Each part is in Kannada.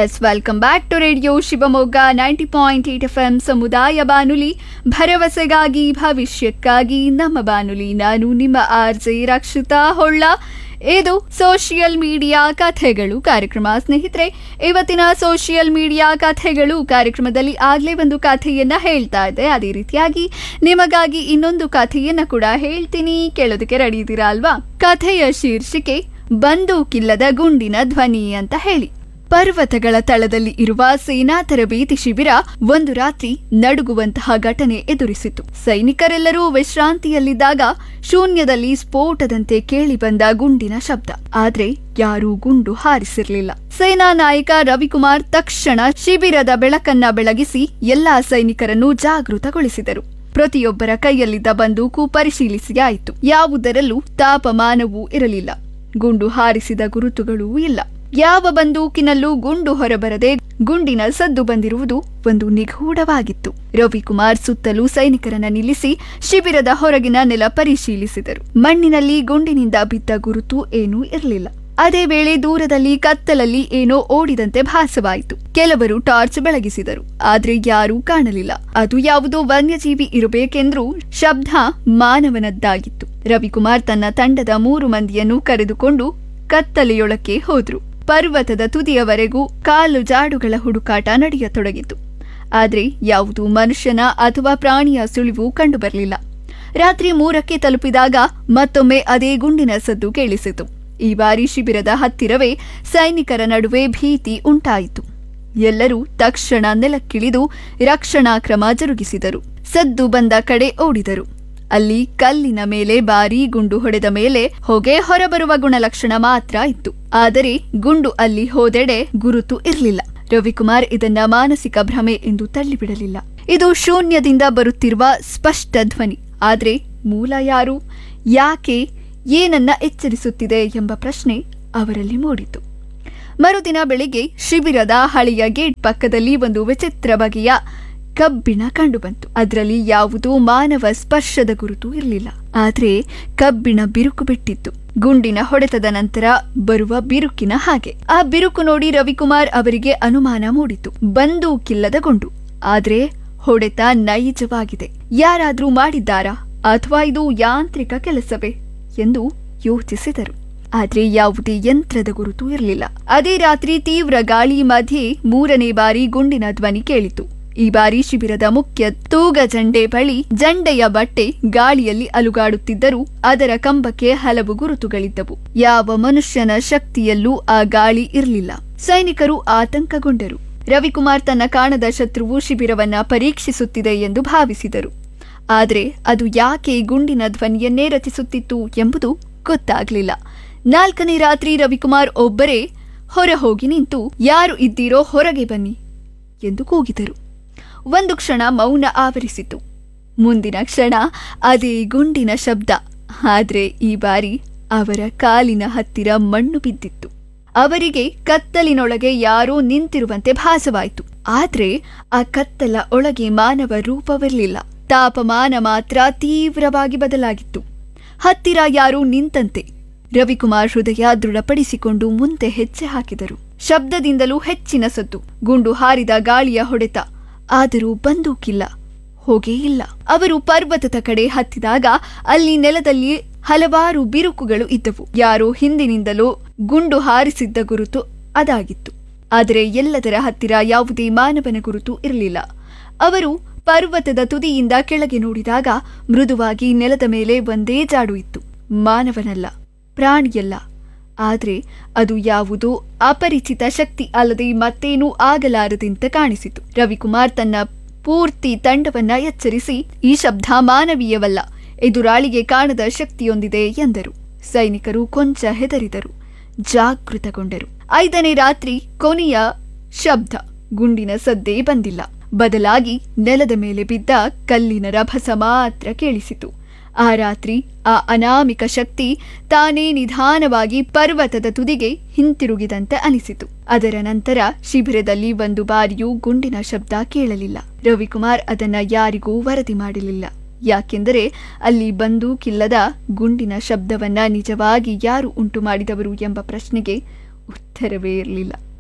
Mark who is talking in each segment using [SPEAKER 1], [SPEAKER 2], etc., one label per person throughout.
[SPEAKER 1] S welcome back to radio Shivamogga ninety point eight F M ಸಮುದಾಯ ಬಾನುಲಿ ಭರವಸೆಗಾಗಿ ಭವಿಷ್ಯಕ್ಕಾಗಿ ನಮ್ಮ ಬಾನುಲಿ ನಾನು ನಿಮ್ಮ ಆರ್ ಜೆ ರಕ್ಷಿತಾ ಹೊಳ್ಳ ಇದು ಸೋಷಿಯಲ್ ಮೀಡಿಯಾ ಕಥೆಗಳು ಕಾರ್ಯಕ್ರಮ ಸ್ನೇಹಿತರೆ ಇವತ್ತಿನ ಸೋಷಿಯಲ್ ಮೀಡಿಯಾ ಕಥೆಗಳು ಕಾರ್ಯಕ್ರಮದಲ್ಲಿ ಆಗ್ಲೇ ಒಂದು ಕಥೆಯನ್ನ ಹೇಳ್ತಾ ಇದೆ ಅದೇ ರೀತಿಯಾಗಿ ನಿಮಗಾಗಿ ಇನ್ನೊಂದು ಕಥೆಯನ್ನ ಕೂಡ ಹೇಳ್ತೀನಿ ಕೇಳೋದಕ್ಕೆ ರೆಡಿ ಇದ್ದೀರಾ ಅಲ್ವಾ ಕಥೆಯ ಶೀರ್ಷಿಕೆ ಬಂದೂಕಿಲ್ಲದ ಗುಂಡಿನ ಧ್ವನಿ ಅಂತ ಹೇಳಿ ಪರ್ವತಗಳ ತಳದಲ್ಲಿ ಇರುವ ಸೇನಾ ತರಬೇತಿ ಶಿಬಿರ ಒಂದು ರಾತ್ರಿ ನಡುಗುವಂತಹ ಘಟನೆ ಎದುರಿಸಿತು ಸೈನಿಕರೆಲ್ಲರೂ ವಿಶ್ರಾಂತಿಯಲ್ಲಿದ್ದಾಗ ಶೂನ್ಯದಲ್ಲಿ ಸ್ಫೋಟದಂತೆ ಕೇಳಿಬಂದ ಗುಂಡಿನ ಶಬ್ದ ಆದ್ರೆ ಯಾರೂ ಗುಂಡು ಹಾರಿಸಿರ್ಲಿಲ್ಲ ಸೇನಾ ನಾಯಕ ರವಿಕುಮಾರ್ ತಕ್ಷಣ ಶಿಬಿರದ ಬೆಳಕನ್ನ ಬೆಳಗಿಸಿ ಎಲ್ಲಾ ಸೈನಿಕರನ್ನು ಜಾಗೃತಗೊಳಿಸಿದರು ಪ್ರತಿಯೊಬ್ಬರ ಕೈಯಲ್ಲಿದ್ದ ಬಂದೂಕು ಪರಿಶೀಲಿಸಿ ಆಯಿತು ಯಾವುದರಲ್ಲೂ ತಾಪಮಾನವೂ ಇರಲಿಲ್ಲ ಗುಂಡು ಹಾರಿಸಿದ ಗುರುತುಗಳೂ ಇಲ್ಲ ಯಾವ ಬಂದೂಕಿನಲ್ಲೂ ಗುಂಡು ಹೊರಬರದೆ ಗುಂಡಿನ ಸದ್ದು ಬಂದಿರುವುದು ಒಂದು ನಿಗೂಢವಾಗಿತ್ತು ರವಿಕುಮಾರ್ ಸುತ್ತಲೂ ಸೈನಿಕರನ್ನ ನಿಲ್ಲಿಸಿ ಶಿಬಿರದ ಹೊರಗಿನ ನೆಲ ಪರಿಶೀಲಿಸಿದರು ಮಣ್ಣಿನಲ್ಲಿ ಗುಂಡಿನಿಂದ ಬಿದ್ದ ಗುರುತು ಏನೂ ಇರಲಿಲ್ಲ ಅದೇ ವೇಳೆ ದೂರದಲ್ಲಿ ಕತ್ತಲಲ್ಲಿ ಏನೋ ಓಡಿದಂತೆ ಭಾಸವಾಯಿತು ಕೆಲವರು ಟಾರ್ಚ್ ಬೆಳಗಿಸಿದರು ಆದ್ರೆ ಯಾರೂ ಕಾಣಲಿಲ್ಲ ಅದು ಯಾವುದೋ ವನ್ಯಜೀವಿ ಇರಬೇಕೆಂದ್ರೂ ಶಬ್ದ ಮಾನವನದ್ದಾಗಿತ್ತು ರವಿಕುಮಾರ್ ತನ್ನ ತಂಡದ ಮೂರು ಮಂದಿಯನ್ನು ಕರೆದುಕೊಂಡು ಕತ್ತಲೆಯೊಳಕ್ಕೆ ಹೋದ್ರು ಪರ್ವತದ ತುದಿಯವರೆಗೂ ಕಾಲು ಜಾಡುಗಳ ಹುಡುಕಾಟ ನಡೆಯತೊಡಗಿತು ಆದ್ರೆ ಯಾವುದು ಮನುಷ್ಯನ ಅಥವಾ ಪ್ರಾಣಿಯ ಸುಳಿವು ಕಂಡುಬರಲಿಲ್ಲ ರಾತ್ರಿ ಮೂರಕ್ಕೆ ತಲುಪಿದಾಗ ಮತ್ತೊಮ್ಮೆ ಅದೇ ಗುಂಡಿನ ಸದ್ದು ಕೇಳಿಸಿತು ಈ ಬಾರಿ ಶಿಬಿರದ ಹತ್ತಿರವೇ ಸೈನಿಕರ ನಡುವೆ ಭೀತಿ ಉಂಟಾಯಿತು ಎಲ್ಲರೂ ತಕ್ಷಣ ನೆಲಕ್ಕಿಳಿದು ರಕ್ಷಣಾ ಕ್ರಮ ಜರುಗಿಸಿದರು ಸದ್ದು ಬಂದ ಕಡೆ ಓಡಿದರು ಅಲ್ಲಿ ಕಲ್ಲಿನ ಮೇಲೆ ಭಾರೀ ಗುಂಡು ಹೊಡೆದ ಮೇಲೆ ಹೊಗೆ ಹೊರಬರುವ ಗುಣಲಕ್ಷಣ ಮಾತ್ರ ಇತ್ತು ಆದರೆ ಗುಂಡು ಅಲ್ಲಿ ಹೋದೆಡೆ ಗುರುತು ಇರಲಿಲ್ಲ ರವಿಕುಮಾರ್ ಇದನ್ನ ಮಾನಸಿಕ ಭ್ರಮೆ ಎಂದು ತಳ್ಳಿಬಿಡಲಿಲ್ಲ ಇದು ಶೂನ್ಯದಿಂದ ಬರುತ್ತಿರುವ ಸ್ಪಷ್ಟ ಧ್ವನಿ ಆದ್ರೆ ಮೂಲ ಯಾರು ಯಾಕೆ ಏನನ್ನ ಎಚ್ಚರಿಸುತ್ತಿದೆ ಎಂಬ ಪ್ರಶ್ನೆ ಅವರಲ್ಲಿ ಮೂಡಿತು ಮರುದಿನ ಬೆಳಿಗ್ಗೆ ಶಿಬಿರದ ಹಳೆಯ ಗೇಟ್ ಪಕ್ಕದಲ್ಲಿ ಒಂದು ವಿಚಿತ್ರ ಬಗೆಯ ಕಬ್ಬಿಣ ಕಂಡುಬಂತು ಅದರಲ್ಲಿ ಯಾವುದೂ ಮಾನವ ಸ್ಪರ್ಶದ ಗುರುತು ಇರಲಿಲ್ಲ ಆದ್ರೆ ಕಬ್ಬಿಣ ಬಿರುಕು ಬಿಟ್ಟಿತ್ತು ಗುಂಡಿನ ಹೊಡೆತದ ನಂತರ ಬರುವ ಬಿರುಕಿನ ಹಾಗೆ ಆ ಬಿರುಕು ನೋಡಿ ರವಿಕುಮಾರ್ ಅವರಿಗೆ ಅನುಮಾನ ಮೂಡಿತು ಬಂದೂಕಿಲ್ಲದ ಗುಂಡು ಆದ್ರೆ ಹೊಡೆತ ನೈಜವಾಗಿದೆ ಯಾರಾದ್ರೂ ಮಾಡಿದ್ದಾರಾ ಅಥವಾ ಇದು ಯಾಂತ್ರಿಕ ಕೆಲಸವೇ ಎಂದು ಯೋಚಿಸಿದರು ಆದ್ರೆ ಯಾವುದೇ ಯಂತ್ರದ ಗುರುತು ಇರಲಿಲ್ಲ ಅದೇ ರಾತ್ರಿ ತೀವ್ರ ಗಾಳಿ ಮಧ್ಯೆ ಮೂರನೇ ಬಾರಿ ಗುಂಡಿನ ಧ್ವನಿ ಕೇಳಿತು ಈ ಬಾರಿ ಶಿಬಿರದ ಮುಖ್ಯ ತೂಗ ಜಂಡೆ ಬಳಿ ಜಂಡೆಯ ಬಟ್ಟೆ ಗಾಳಿಯಲ್ಲಿ ಅಲುಗಾಡುತ್ತಿದ್ದರೂ ಅದರ ಕಂಬಕ್ಕೆ ಹಲವು ಗುರುತುಗಳಿದ್ದವು ಯಾವ ಮನುಷ್ಯನ ಶಕ್ತಿಯಲ್ಲೂ ಆ ಗಾಳಿ ಇರಲಿಲ್ಲ ಸೈನಿಕರು ಆತಂಕಗೊಂಡರು ರವಿಕುಮಾರ್ ತನ್ನ ಕಾಣದ ಶತ್ರುವು ಶಿಬಿರವನ್ನ ಪರೀಕ್ಷಿಸುತ್ತಿದೆ ಎಂದು ಭಾವಿಸಿದರು ಆದರೆ ಅದು ಯಾಕೆ ಗುಂಡಿನ ಧ್ವನಿಯನ್ನೇ ರಚಿಸುತ್ತಿತ್ತು ಎಂಬುದು ಗೊತ್ತಾಗ್ಲಿಲ್ಲ ನಾಲ್ಕನೇ ರಾತ್ರಿ ರವಿಕುಮಾರ್ ಒಬ್ಬರೇ ಹೊರ ಹೋಗಿ ನಿಂತು ಯಾರು ಇದ್ದೀರೋ ಹೊರಗೆ ಬನ್ನಿ ಎಂದು ಕೂಗಿದರು ಒಂದು ಕ್ಷಣ ಮೌನ ಆವರಿಸಿತು ಮುಂದಿನ ಕ್ಷಣ ಅದೇ ಗುಂಡಿನ ಶಬ್ದ ಆದ್ರೆ ಈ ಬಾರಿ ಅವರ ಕಾಲಿನ ಹತ್ತಿರ ಮಣ್ಣು ಬಿದ್ದಿತ್ತು ಅವರಿಗೆ ಕತ್ತಲಿನೊಳಗೆ ಯಾರೋ ನಿಂತಿರುವಂತೆ ಭಾಸವಾಯಿತು ಆದ್ರೆ ಆ ಕತ್ತಲ ಒಳಗೆ ಮಾನವ ರೂಪವಿರಲಿಲ್ಲ ತಾಪಮಾನ ಮಾತ್ರ ತೀವ್ರವಾಗಿ ಬದಲಾಗಿತ್ತು ಹತ್ತಿರ ಯಾರೋ ನಿಂತಂತೆ ರವಿಕುಮಾರ್ ಹೃದಯ ದೃಢಪಡಿಸಿಕೊಂಡು ಮುಂದೆ ಹೆಜ್ಜೆ ಹಾಕಿದರು ಶಬ್ದದಿಂದಲೂ ಹೆಚ್ಚಿನ ಸದ್ದು ಗುಂಡು ಹಾರಿದ ಗಾಳಿಯ ಹೊಡೆತ ಆದರೂ ಬಂದೂಕಿಲ್ಲ ಹೋಗೇ ಇಲ್ಲ ಅವರು ಪರ್ವತದ ಕಡೆ ಹತ್ತಿದಾಗ ಅಲ್ಲಿ ನೆಲದಲ್ಲಿ ಹಲವಾರು ಬಿರುಕುಗಳು ಇದ್ದವು ಯಾರೋ ಹಿಂದಿನಿಂದಲೂ ಗುಂಡು ಹಾರಿಸಿದ್ದ ಗುರುತು ಅದಾಗಿತ್ತು ಆದರೆ ಎಲ್ಲದರ ಹತ್ತಿರ ಯಾವುದೇ ಮಾನವನ ಗುರುತು ಇರಲಿಲ್ಲ ಅವರು ಪರ್ವತದ ತುದಿಯಿಂದ ಕೆಳಗೆ ನೋಡಿದಾಗ ಮೃದುವಾಗಿ ನೆಲದ ಮೇಲೆ ಒಂದೇ ಜಾಡು ಇತ್ತು ಮಾನವನಲ್ಲ ಪ್ರಾಣಿಯಲ್ಲ ಆದ್ರೆ ಅದು ಯಾವುದೋ ಅಪರಿಚಿತ ಶಕ್ತಿ ಅಲ್ಲದೆ ಮತ್ತೇನೂ ಆಗಲಾರದಂತೆ ಕಾಣಿಸಿತು ರವಿಕುಮಾರ್ ತನ್ನ ಪೂರ್ತಿ ತಂಡವನ್ನ ಎಚ್ಚರಿಸಿ ಈ ಶಬ್ದ ಮಾನವೀಯವಲ್ಲ ಎದುರಾಳಿಗೆ ಕಾಣದ ಶಕ್ತಿಯೊಂದಿದೆ ಎಂದರು ಸೈನಿಕರು ಕೊಂಚ ಹೆದರಿದರು ಜಾಗೃತಗೊಂಡರು ಐದನೇ ರಾತ್ರಿ ಕೊನೆಯ ಶಬ್ದ ಗುಂಡಿನ ಸದ್ದೇ ಬಂದಿಲ್ಲ ಬದಲಾಗಿ ನೆಲದ ಮೇಲೆ ಬಿದ್ದ ಕಲ್ಲಿನ ರಭಸ ಮಾತ್ರ ಕೇಳಿಸಿತು ಆ ರಾತ್ರಿ ಆ ಅನಾಮಿಕ ಶಕ್ತಿ ತಾನೇ ನಿಧಾನವಾಗಿ ಪರ್ವತದ ತುದಿಗೆ ಹಿಂತಿರುಗಿದಂತೆ ಅನಿಸಿತು ಅದರ ನಂತರ ಶಿಬಿರದಲ್ಲಿ ಒಂದು ಬಾರಿಯೂ ಗುಂಡಿನ ಶಬ್ದ ಕೇಳಲಿಲ್ಲ ರವಿಕುಮಾರ್ ಅದನ್ನ ಯಾರಿಗೂ ವರದಿ ಮಾಡಲಿಲ್ಲ ಯಾಕೆಂದರೆ ಅಲ್ಲಿ ಬಂದೂಕಿಲ್ಲದ ಗುಂಡಿನ ಶಬ್ದವನ್ನ ನಿಜವಾಗಿ ಯಾರು ಉಂಟು ಮಾಡಿದವರು ಎಂಬ ಪ್ರಶ್ನೆಗೆ ಉತ್ತರವೇ ಇರಲಿಲ್ಲ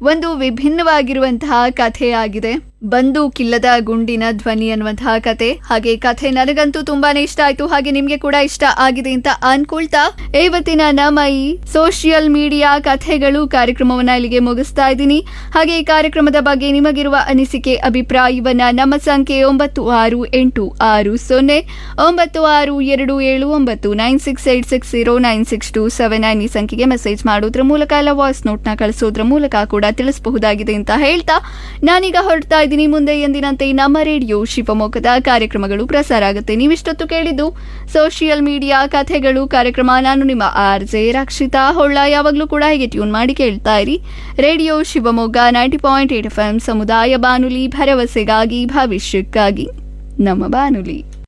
[SPEAKER 1] ಒಂದು ವಿಭಿನ್ನವಾಗಿರುವಂತಹ ಕಥೆಯಾಗಿದೆ ಬಂದೂಕಿಲ್ಲದ ಗುಂಡಿನ ಧ್ವನಿ ಅನ್ನುವಂತಹ ಕತೆ ಹಾಗೆ ಕಥೆ ನನಗಂತೂ ತುಂಬಾನೇ ಇಷ್ಟ ಆಯ್ತು ಹಾಗೆ ನಿಮ್ಗೆ ಕೂಡ ಇಷ್ಟ ಆಗಿದೆ ಅಂತ ಅನ್ಕೊಳ್ತಾ ಇವತ್ತಿನ ನಮ್ಮ ಈ ಸೋಷಿಯಲ್ ಮೀಡಿಯಾ ಕಥೆಗಳು ಕಾರ್ಯಕ್ರಮವನ್ನ ಇಲ್ಲಿಗೆ ಮುಗಿಸ್ತಾ ಇದ್ದೀನಿ ಹಾಗೆ ಈ ಕಾರ್ಯಕ್ರಮದ ಬಗ್ಗೆ ನಿಮಗಿರುವ ಅನಿಸಿಕೆ ಅಭಿಪ್ರಾಯವನ್ನ ನಮ್ಮ ಸಂಖ್ಯೆ ಒಂಬತ್ತು ಆರು ಎಂಟು ಆರು ಸೊನ್ನೆ ಒಂಬತ್ತು ಆರು ಎರಡು ಏಳು ಒಂಬತ್ತು nine six eight six zero nine six two seven nine ಈ ಸಂಖ್ಯೆಗೆ ಮೆಸೇಜ್ ಮಾಡೋದ್ರ ಮೂಲಕ ಇಲ್ಲ ವಾಯ್ಸ್ ನೋಟ್ನ ಕಳಿಸೋದ್ರ ಮೂಲಕ ಕೂಡ ತಿಳಿಸಬಹುದಾಗಿದೆ ಅಂತ ಹೇಳ್ತಾ ನಾನೀಗ ಹೊರಡ್ತಾ ಇದ್ದೀನಿ ಮುಂದೆ ಎಂದಿನಂತೆ ನಮ್ಮ ರೇಡಿಯೋ ಶಿವಮೊಗ್ಗದ ಕಾರ್ಯಕ್ರಮಗಳು ಪ್ರಸಾರ ಆಗುತ್ತೆ ನೀವಿಷ್ಟೊತ್ತು ಕೇಳಿದ್ದು ಸೋಷಿಯಲ್ ಮೀಡಿಯಾ ಕಥೆಗಳು ಕಾರ್ಯಕ್ರಮ ನಾನು ನಿಮ್ಮ ಆರ್ ಜೆ ರಕ್ಷಿತಾ ಹೊಳ್ಳ ಯಾವಾಗಲೂ ಕೂಡ ಹೀಗೆ ಟ್ಯೂನ್ ಮಾಡಿ ಕೇಳ್ತಾ ಇರಿ radio Shivamogga ninety point eight F M ಸಮುದಾಯ ಬಾನುಲಿ ಭರವಸೆಗಾಗಿ ಭವಿಷ್ಯಕ್ಕಾಗಿ ನಮ್ಮ ಬಾನುಲಿ